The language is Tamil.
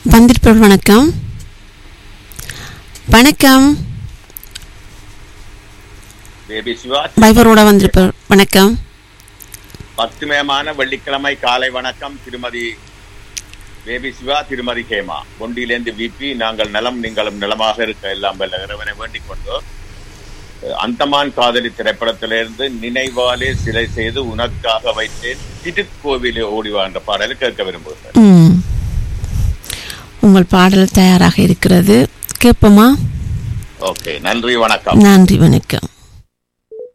வந்திருப்பவர் வணக்கம் வணக்கம் பேபி சிவா பைபரோட வந்திருப்பவர் வணக்கம் பத்துமேமான வெள்ளிக்கிழமை காலை வணக்கம் திருமதி பேபி சிவா திருமதி ஹேமா பொண்டியிலேருந்து விபி நாங்கள் நலம் நீங்களும் நலமாக இருக்க எல்லாம் வல்ல இறைவனை வேண்டிக் கொண்டு அஹ், அந்தமான் காதலி திரைப்படத்திலிருந்து நினைவாலே சிலை செய்து உனக்காக வைத்தேன் திருக்கோவிலே ஓடிவா என்ற பாடலை கேட்க விரும்புகிறேன் ம். உங்கள் பாடல் தயாராக இருக்கிறது கேட்போமா ஓகே நன்றி வணக்கம் நன்றி வணக்கம்